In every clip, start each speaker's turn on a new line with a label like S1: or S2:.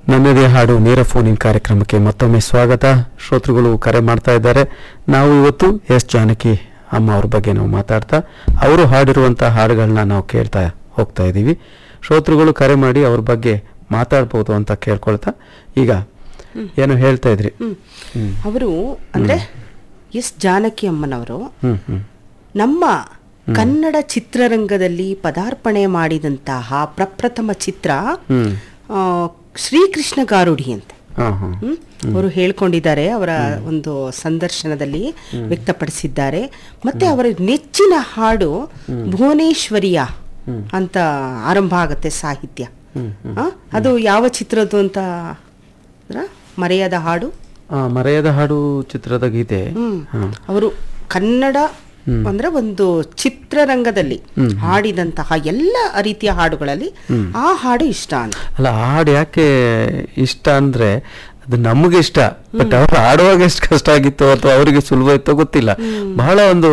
S1: ನನ್ನದೇ ಹಾಡು ನೇರ ಫೋನ್ ಇನ್ ಕಾರ್ಯಕ್ರಮಕ್ಕೆ ಮತ್ತೊಮ್ಮೆ ಸ್ವಾಗತ ಶ್ರೋತೃಗಳು ಕರೆ ಮಾಡ್ತಾ ಇದ್ದಾರೆ ನಾವು ಇವತ್ತು ಎಸ್ ಜಾನಕಿ ಅಮ್ಮ ಅವ್ರ ಬಗ್ಗೆ ನಾವು ಮಾತಾಡ್ತಾ ಅವರು ಹಾಡಿರುವಂತಹ ಹಾಡುಗಳನ್ನ ನಾವು ಕೇಳ್ತಾ ಹೋಗ್ತಾ ಇದ್ದೀವಿ ಶ್ರೋತೃಗಳು ಕರೆ ಮಾಡಿ ಅವ್ರ ಬಗ್ಗೆ ಮಾತಾಡ್ಬೋದು ಅಂತ ಕೇಳ್ಕೊಳ್ತಾ ಈಗ ಏನು ಹೇಳ್ತಾ ಇದ್ರಿ ಹ್ಮ್
S2: ಅವರು ಅಂದ್ರೆ ಎಸ್ ಜಾನಕಿ ಅಮ್ಮನವರು
S1: ಹ್ಮ್ ಹ್ಮ್
S2: ನಮ್ಮ ಕನ್ನಡ ಚಿತ್ರರಂಗದಲ್ಲಿ ಪದಾರ್ಪಣೆ ಮಾಡಿದಂತಹ ಪ್ರಪ್ರಥಮ ಚಿತ್ರ
S1: ಹ್ಮ್
S2: ಆ, ಶ್ರೀಕೃಷ್ಣ ಗಾರುಡಿ ಅಂತ
S1: ಹಾ ಹಾ
S2: ಹ್ಮ್? ಅವರು ಹೇಳ್ಕೊಂಡಿದ್ದಾರೆ ಅವರ ಒಂದು ಸಂದರ್ಶನದಲ್ಲಿ ವ್ಯಕ್ತಪಡಿಸಿದ್ದಾರೆ ಮತ್ತೆ ಅವರ ನೆಚ್ಚಿನ ಹಾಡು ಭುವನೇಶ್ವರಿಯ ಅಂತ ಆರಂಭ ಆಗುತ್ತೆ ಸಾಹಿತ್ಯ ಆ, ಅದು ಯಾವ ಚಿತ್ರದ್ದು ಅಂತ ಅಂದ್ರೆ, ಮರೆಯದ ಹಾಡು
S1: ಆ, ಮರೆಯದ ಹಾಡು ಚಿತ್ರದ ಗೀತೆ
S2: ಹ್ಮ್
S1: ಹಾ.
S2: ಅವರು ಕನ್ನಡ ಅಂದ್ರೆ ಒಂದು ಚಿತ್ರರಂಗದಲ್ಲಿ ಹಾಡಿದಂತಹ ಎಲ್ಲ ರೀತಿಯ ಹಾಡುಗಳಲ್ಲಿ ಆ ಹಾಡು ಇಷ್ಟ ಅಂತ
S1: ಅಲ್ಲ ಆ ಹಾಡು ಯಾಕೆ ಇಷ್ಟ ಅಂದ್ರೆ ಅದು ನಮಗೆ ಇಷ್ಟ ಬಟ್ ಅವ್ರು ಹಾಡುವಾಗ ಎಷ್ಟು ಕಷ್ಟ ಆಗಿತ್ತು ಅಥವಾ ಅವರಿಗೆ ಸುಲಭ ಇತ್ತೋ ಗೊತ್ತಿಲ್ಲ ಬಹಳ ಒಂದು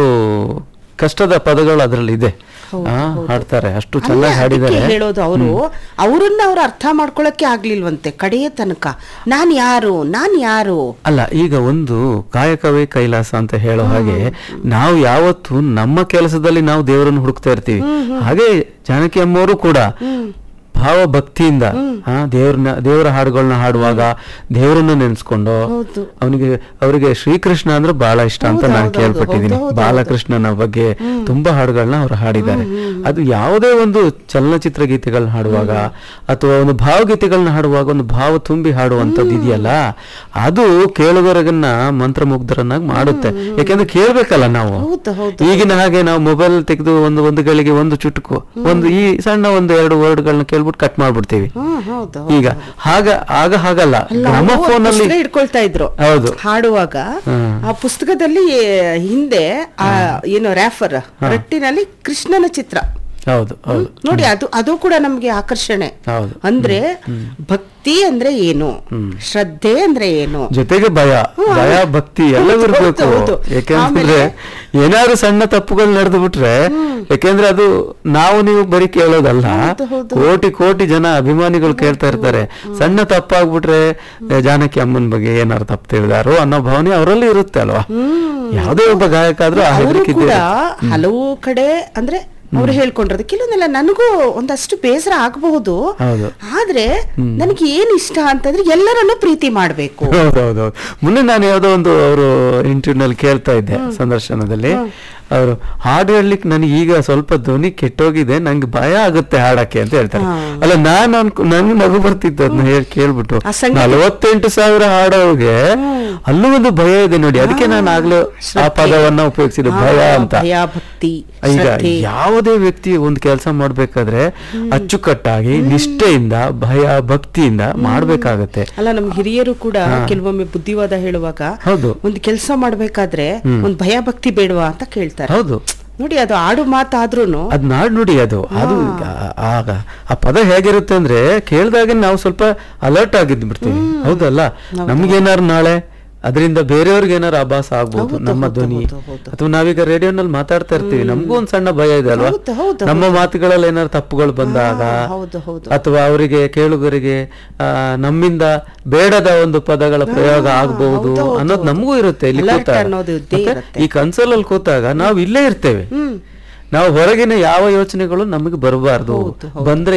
S1: ಕಷ್ಟದ ಪದಗಳು ಅದರಲ್ಲಿ ಇದೆ ಆ, ಹಾಡ್ತಾರೆ ಅಷ್ಟು
S2: ಅಲ್ಲ,
S1: ಚೆನ್ನಾಗಿ ಹಾಡಿದ್ದಾರೆ
S2: ಅದಕ್ಕೆ ಹೇಳೋದು ಅವರು ಅವರನ್ನ ಅವ್ರು ಅರ್ಥ ಮಾಡ್ಕೊಳಕ್ಕೆ ಆಗ್ಲಿಲ್ವಂತೆ ಕಡೆಯ ತನಕ ನಾನ್ ಯಾರು ನಾನ್ ಯಾರು
S1: ಅಲ್ಲ ಈಗ ಒಂದು ಕಾಯಕವೇ ಕೈಲಾಸ ಅಂತ ಹೇಳೋ ಹಾಗೆ ನಾವು ಯಾವತ್ತು ನಮ್ಮ ಕೆಲಸದಲ್ಲಿ ನಾವು ದೇವರನ್ನು ಹುಡುಕ್ತಾ ಇರ್ತೀವಿ ಹಾಗೆ ಜಾನಕಿ ಅಮ್ಮವರು ಕೂಡ ಭಾವ ಭಕ್ತಿಯಿಂದ ಆ ದೇವ್ರನ್ನ ದೇವರ ಹಾಡುಗಳನ್ನ ಹಾಡುವಾಗ ದೇವರನ್ನ ನೆನೆಸ್ಕೊಂಡು
S2: ಹೌದು.
S1: ಅವನಿಗೆ ಅವರಿಗೆ ಶ್ರೀಕೃಷ್ಣ ಅಂದ್ರೆ ಬಹಳ ಇಷ್ಟ ಅಂತ
S2: ಹೌದು,
S1: ನಾನು
S2: ಹೌದು,
S1: ಕೇಳ್ಪಟ್ಟಿದ್ದೀನಿ
S2: ಹೌದು, ಹೌದು,
S1: ಬಾಲಕೃಷ್ಣನ ಬಗ್ಗೆ ತುಂಬಾ ಹಾಡುಗಳನ್ನ ಅವ್ರು ಹಾಡಿದ್ದಾರೆ ಅದು ಯಾವುದೇ ಒಂದು ಚಲನಚಿತ್ರ ಗೀತೆಗಳನ್ನ ಹಾಡುವಾಗ ಅಥವಾ ಒಂದು ಭಾವಗೀತೆಗಳನ್ನ ಹಾಡುವಾಗ ಒಂದು ಭಾವ ತುಂಬಿ ಹಾಡುವಂತದ್ದು ಇದೆಯಲ್ಲ ಅದು ಕೇಳುಗರಗನ್ನ ಮಂತ್ರಮುಗ್ಧರನ್ನಾಗಿ ಮಾಡುತ್ತೆ ಯಾಕೆಂದ್ರೆ ಕೇಳ್ಬೇಕಲ್ಲ ನಾವು
S2: ಹೌದು ಹೌದು
S1: ಈಗಿನ ಹಾಗೆ ನಾವು ಮೊಬೈಲ್ ತೆಗೆದು ಒಂದು ಒಂದು ಗಳಿಗೆ ಒಂದು ಚುಟುಕು ಒಂದು ಈ ಸಣ್ಣ ಒಂದು ಎರಡು ವರ್ಡ್ಗಳನ್ನ ಕೇಳ್ಬಿಟ್ಟು ಕಟ್ ಮಾಡ್ಬಿಡ್ತೀವಿ
S2: ಹ್ಮ್ ಹೌದು
S1: ಈಗ ಹಾಗ ಆಗ ಹಾಗಲ್ಲ ಗ್ರಾಮಫೋನ್ ಅಲ್ಲಿ
S2: ಪುಸ್ತಕ ಇಟ್ಕೊಳ್ತಾ ಇದ್ರು
S1: ಹೌದು
S2: ಹಾಡುವಾಗ
S1: ಹ್ಮ್.
S2: ಆ ಪುಸ್ತಕದಲ್ಲಿ ಹಿಂದೆ ಆ ಏನು ರ್ಯಾಫರ್ ರಟ್ಟಿನಲ್ಲಿ ಕೃಷ್ಣನ ಚಿತ್ರ
S1: ಹೌದು ಹೌದು
S2: ನೋಡಿ ಅದು ಅದು ಕೂಡ ನಮ್ಗೆ ಆಕರ್ಷಣೆ
S1: ಹೌದು
S2: ಅಂದ್ರೆ ಭಕ್ತಿ ಅಂದ್ರೆ ಏನು ಶ್ರದ್ಧೆ ಅಂದ್ರೆ ಏನು
S1: ಜೊತೆಗೆ ಭಯ ಭಯ ಭಕ್ತಿ ಎಲ್ಲವೂ
S2: ಹೌದು,
S1: ಇರ್ಬೇಕು
S2: ಹೌದು.
S1: ಯಾಕೆಂದ್ರೆ ಏನಾದ್ರು ಸಣ್ಣ ತಪ್ಪುಗಳು ನಡೆದು ಬಿಟ್ರೆ ಯಾಕೆಂದ್ರೆ ಅದು ನಾವು ನೀವು ಬರೀ ಕೇಳೋದಲ್ಲ
S2: ಹೌದು, ಹೌದು.
S1: ಕೋಟಿ ಕೋಟಿ ಜನ ಅಭಿಮಾನಿಗಳು ಕೇಳ್ತಾ ಇರ್ತಾರೆ ಸಣ್ಣ ತಪ್ಪಾಗ್ಬಿಟ್ರೆ ಏ, ಜಾನಕಿ ಅಮ್ಮನ ಬಗ್ಗೆ ಏನಾರು ತಪ್ಪು ತಿಳಿದಾರೋ ಅನ್ನೋ ಭಾವನೆ ಅವರಲ್ಲಿ ಇರುತ್ತೆ ಅಲ್ವಾ ಯಾವುದೇ ಒಬ್ಬ ಗಾಯಕ ಆದ್ರೂ ಆ
S2: ಅವರು
S1: ಹೆದರಿಕೆ
S2: ಕೂಡ
S1: ಇದ್ದೇ
S2: ಹಲವು ಕಡೆ ಅಂದ್ರೆ ಅವ್ರು ಹೇಳ್ಕೊಂಡಿರೋದು ಕೆಲವೊಂದೆಲ್ಲ ನನಗೂ ಒಂದಷ್ಟು ಬೇಸರ ಆಗಬಹುದು
S1: ಹೌದು.
S2: ಆದ್ರೆ ನನಗೆ ಏನ್ ಇಷ್ಟ ಅಂತಂದ್ರೆ ಎಲ್ಲರನ್ನು ಪ್ರೀತಿ ಮಾಡ್ಬೇಕು
S1: ಹೌದೌದು ಮೊನ್ನೆ ನಾನು ಯಾವುದೋ ಒಂದು ಅವರು ಇಂಟರ್ವ್ಯೂನಲ್ಲಿ ಕೇಳ್ತಾ ಇದ್ದೆ ಸಂದರ್ಶನದಲ್ಲಿ ಅವರು ಹಾಡು ಹೇಳಲಿಕ್ಕೆ ನನಗೆ ಈಗ ಸ್ವಲ್ಪ ಧ್ವನಿ ಕೆಟ್ಟೋಗಿದೆ ನಂಗೆ ಭಯ ಆಗುತ್ತೆ ಹಾಡಕ್ಕೆ ಅಂತ ಹೇಳ್ತಾರೆ ಅಲ್ಲ ನಾನು ಅನ್ಕೊ ನಂಗೆ ನಗು ಬರ್ತಿತ್ತು ಅದನ್ನ ಹೇಳಿ ಕೇಳ್ಬಿಟ್ಟು
S2: ಆ ಸಂಗೀತ-
S1: ನಲವತ್ತೆಂಟು ಸಾವಿರ ಹಾಡೋರಿಗೆ ಅಲ್ಲೂ ಒಂದು ಭಯ ಇದೆ ನೋಡಿ ಅದಕ್ಕೆ ನಾನು ಆಗ್ಲೇ ಆ
S2: ಶ್ರದ್ಧೆ.
S1: ಪದವನ್ನ ಉಪಯೋಗಿಸಿದ
S2: ಹಾ,
S1: ಭಯ ಅಂತ
S2: ಭಯ ಭಕ್ತಿ
S1: ಈಗ
S2: ಶ್ರದ್ಧೆ
S1: ಯಾವುದೇ ವ್ಯಕ್ತಿ ಒಂದು ಕೆಲಸ ಮಾಡ್ಬೇಕಾದ್ರೆ ಅಚ್ಚುಕಟ್ಟಾಗಿ ನಿಷ್ಠೆಯಿಂದ ಭಯ ಭಕ್ತಿಯಿಂದ ಮಾಡ್ಬೇಕಾಗತ್ತೆ
S2: ಅಲ್ಲ ನಮ್ ಹಿರಿಯರು ಕೂಡ ಕೆಲವೊಮ್ಮೆ ಬುದ್ಧಿವಾದ ಹೇಳುವಾಗ
S1: ಹೌದು
S2: ಒಂದು ಕೆಲಸ ಮಾಡ್ಬೇಕಾದ್ರೆ ಒಂದ್ ಭಯ ಭಕ್ತಿ ಬೇಡವಾ ಅಂತ ಕೇಳ್ತಾರೆ
S1: ಹೌದು
S2: ನೋಡಿ ಅದು ಆಡು ಮಾತಾದ್ರೂನು
S1: ಅದ್ ನಾಡ್ ನುಡಿ ಅದು ಅದು ಆ- ಆಗ ಆ ಪದ ಹೇಗಿರುತ್ತೆ ಅಂದ್ರೆ ಕೇಳ್ದಾಗ ನಾವು ಸ್ವಲ್ಪ ಅಲರ್ಟ್ ಆಗಿದ್ ಬಿಡ್ತೀವಿ ಹೌದಲ್ಲ ನಮ್ಗೇನಾರು ನಾಳೆ ಅದರಿಂದ ಬೇರೆಯವ್ರಿಗೆ ಏನಾರು ಆಭಾಸ ಆಗ್ಬೋದು
S2: ಹೌದು,
S1: ನಮ್ಮ
S2: ಹೌದು,
S1: ಧ್ವನಿ
S2: ಹೌದು, ಹೌದು.
S1: ಅಥವಾ ನಾವೀಗ ರೇಡಿಯೋನಲ್ಲಿ ಮಾತಾಡ್ತಾ ಇರ್ತೀವಿ ನಮಗೂ ಒಂದ್ ಸಣ್ಣ ಭಯ ಇದೆ ಅಲ್ವಾ
S2: ಹೌದು, ಹೌದು,
S1: ನಮ್ಮ ಮಾತುಗಳಲ್ಲಿ ಏನಾರು ತಪ್ಪುಗಳು ಬಂದಾಗ
S2: ಹಾ, ಹೌದು ಹೌದು
S1: ಅಥವಾ ಅವರಿಗೆ ಕೇಳುಗರಿಗೆ ಆ, ನಮ್ಮಿಂದ ಬೇಡದ ಒಂದು ಪದಗಳ ಪ್ರಯೋಗ ಆಗಬಹುದು
S2: ಹೌದು, ಹೌದು,
S1: ಅನ್ನೋದು ನಮಗೂ ಇರುತ್ತೆ ಇಲ್ಲಿ
S2: Alert
S1: ಕೂತಾಗ
S2: ಅನ್ನೋದು ಇದ್ದೇ
S1: ಮತ್ತೆ
S2: ಇರುತ್ತೆ.
S1: ಈ ಕನ್ಸೋಲಲ್ಲಿ ಕೂತಾಗ ನಾವು ಇಲ್ಲೇ ಇರ್ತೇವೆ
S2: ಹ್ಮ್
S1: ನಾವು ಹೊರಗಿನ ಯಾವ ಯೋಚನೆಗಳು ನಮಗೆ ಬರಬಾರ್ದು
S2: ಹೌದು, ಹೌದು.
S1: ಬಂದ್ರೆ